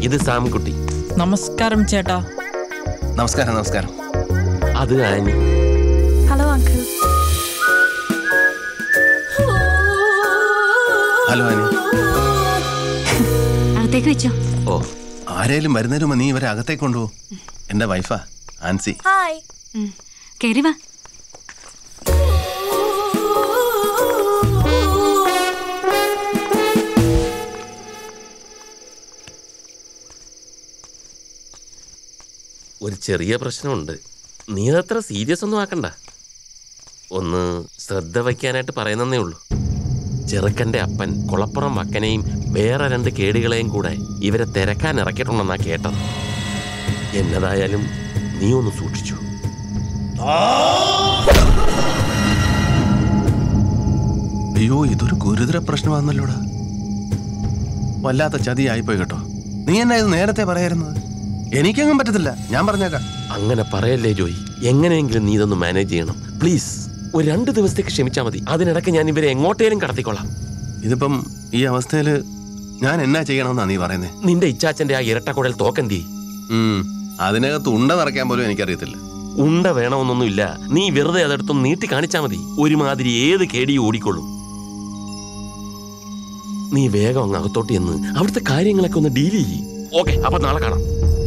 ഇത് സാംകുട്ടി നമസ്കാരം ചേട്ടാ നമസ്കാരം നമസ്കാരം അത് Annie hello uncle hello Annie അകത്തേക്ക് വെച്ചോ ഓ ആരേലും വരുന്നതിന് മുമ്പ് നീ ഇവരെ അകത്തേക്ക് കൊണ്ടുപോ എന്റെ വൈഫാ ആൻസി ഹായ് ഉം. കേറി വാ ഒരു ചെറിയ പ്രശ്നമുണ്ട് നീ അതത്ര സീരിയസ് ഒന്നും ആക്കണ്ട ഒന്ന് ശ്രദ്ധ വയ്ക്കാനായിട്ട് പറയുന്നേ ഉള്ളൂ ചെറുക്കന്റെ അപ്പൻ കുളപ്പുറം വക്കനെയും വേറെ രണ്ട് കേടുകളെയും കൂടെ ഇവരെ തിരക്കാൻ ഇറക്കിയിട്ടുണ്ടെന്നാ കേട്ടത് എന്നതായാലും നീ ഒന്ന് സൂക്ഷിച്ചു അയ്യോ ഇതൊരു ഗുരുതര പ്രശ്നമാണെന്നല്ലോടാ വല്ലാത്ത ചതിയായിപ്പോയി കേട്ടോ നീ എന്നാ ഇത് നേരത്തെ പറയായിരുന്നത് എനിക്കങ്ങും പറ്റത്തില്ല ഞാൻ പറഞ്ഞേക്കാം അങ്ങനെ പറയല്ലേ ജോയി എങ്ങനെയെങ്കിലും നീ ഇതൊന്ന് മാനേജ് ചെയ്യണം പ്ലീസ് ഒരു രണ്ട് ദിവസത്തേക്ക് ക്ഷമിച്ചാൽ മതി അതിനിടയ്ക്ക് ഞാൻ ഇവരെ എങ്ങോട്ടേലും കടത്തിക്കൊള്ളാം ഇതിപ്പം ഈ അവസ്ഥയിൽ ഞാൻ എന്നാ ചെയ്യണമെന്നാ നീ പറയുന്നേ നിന്റെ ഇച്ചാച്ചന്റെ ആ ഇരട്ടക്കുടൽ തോക്കെന്തി ഉം, അതിനകത്ത് ഉണ്ട നിറയ്ക്കാൻ പോലും എനിക്കറിയത്തില്ല ഉണ്ട വേണമെന്നൊന്നുമില്ല നീ വെറുതെ അതെടുത്തൊന്ന് നീട്ടി കാണിച്ചാ മതി ഒരുമാതിരി ഏത് കേടിയും ഓടിക്കൊള്ളും നീ വേഗം അങ്ങ് അകത്തോട്ട് ചെന്ന് അവിടുത്തെ കാര്യങ്ങളൊക്കെ ഒന്ന് ഡീൽ ചെയ്യ് ഓക്കെ അപ്പൊ നാളെ കാണാം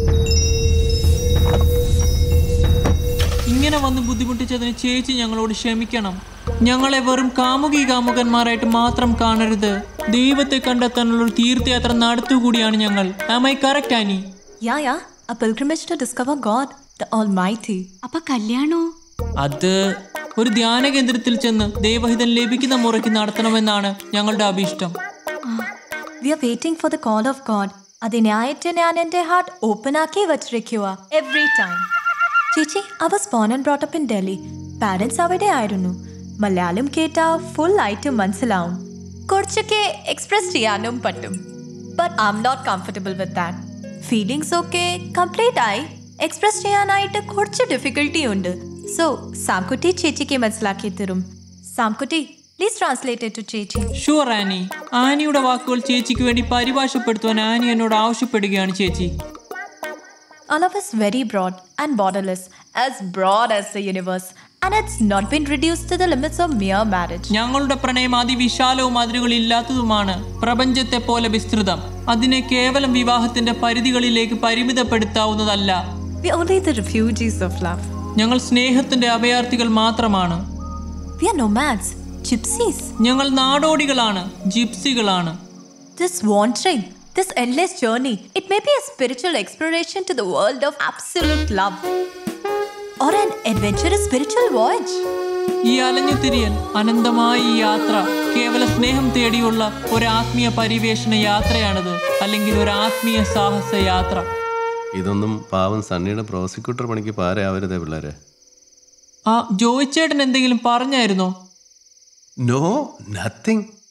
ഇങ്ങനെ വന്ന് ബുദ്ധിമുട്ടിച്ചതിന് ചേച്ചി ഞങ്ങളോട് ക്ഷമിക്കണം ഞങ്ങളെ വെറും കാമുകി കാമുകന്മാരായിട്ട് മാത്രം കാണരുത് ദൈവത്തെ കണ്ടെത്താനുള്ള ഒരു തീർത്ഥയാത്ര നടത്തുകൂടിയാണ് ഞങ്ങൾ am I correct Annie Yeah, yeah. A pilgrimage to discover God, the Almighty. അപ്പൊ കല്യാണോ അത് ഒരു ധ്യാന കേന്ദ്രത്തിൽ ചെന്ന് ദൈവഹിതം ലഭിക്കുന്ന മുറയ്ക്ക് നടത്തണമെന്നാണ് ഞങ്ങളുടെ അഭീഷ്ടം We are waiting for the call of God. അതിനായിട്ട് ഞാൻ എൻ്റെ ഹാർട്ട് ഓപ്പൺ ആക്കി വച്ചിരിക്കുക എവറി ടൈം ചേച്ചി I was born and brought up in Delhi. Parents അവിടെ ആയിരുന്നു മലയാളം കേട്ടാ ഫുൾ ആയിട്ട് മനസ്സിലാവും കുറച്ചൊക്കെ എക്സ്പ്രസ് ചെയ്യാനും പറ്റും but I'm not comfortable with that feelings ഒക്കെ കംപ്ലീറ്റ് ആയി എക്സ്പ്രസ് ചെയ്യാനായിട്ട് കുറച്ച് ഡിഫിക്കൽട്ടി ഉണ്ട് സോ സാംകുട്ടി ചേച്ചിക്ക് മനസ്സിലാക്കി തരും സാംകുട്ടി പ്ലീസ് ട്രാൻസ്ലേറ്റ് ടു ചേച്ചി ഷുവർ ആനി ആനിയുടെ വാക്കുകൾ ചേച്ചിക്ക് വേണ്ടി പരിഭാഷപ്പെടുത്തുവാൻ ആനി എന്നോട് ആവശ്യപ്പെടുകയാണ് ചേച്ചി Our love is very broad and borderless, as broad as the universe, and it's not been reduced to the limits of mere marriage. ഞങ്ങളുടെ പ്രണയം അതിവിശാലവും അതിരുകളില്ലാത്തതുമാണ് പ്രപഞ്ചത്തെ പോലെ വിസ്തൃതം അതിനെ കേവലം വിവാഹത്തിന്റെ പരിധികളിലേക്ക് പരിമിതപ്പെടുത്താവുന്നതല്ല We are only the refugees of love. ഞങ്ങൾ സ്നേഹത്തിന്റെ അഭയാർത്ഥികൾ മാത്രമാണ് We are nomads, gypsies. ഞങ്ങൾ നാടോടികളാണ് ജിപ്സികളാണ് This wandering, this endless journey, it may be a spiritual exploration to the world of absolute love, or an adventurous spiritual voyage. ഈ അലഞ്ഞുതിരിയൽ അനന്തമായ ഈ യാത്ര കേവല സ്നേഹം തേടിയുള്ള ഒരു ആത്മീയ പരിവേഷണ യാത്രയാണിത് അല്ലെങ്കിൽ ഒരു ആത്മീയ സാഹസ യാത്ര ഇതൊന്നും പാവം സണ്ണിയുടെ പ്രോസിക്യൂട്ടർ പണിക്ക് പാരയാവരുതേ പിള്ളേരെ ആ ജോയിച്ചേട്ടൻ എന്തെങ്കിലും പറഞ്ഞായിരുന്നോ നോ നത്തിങ്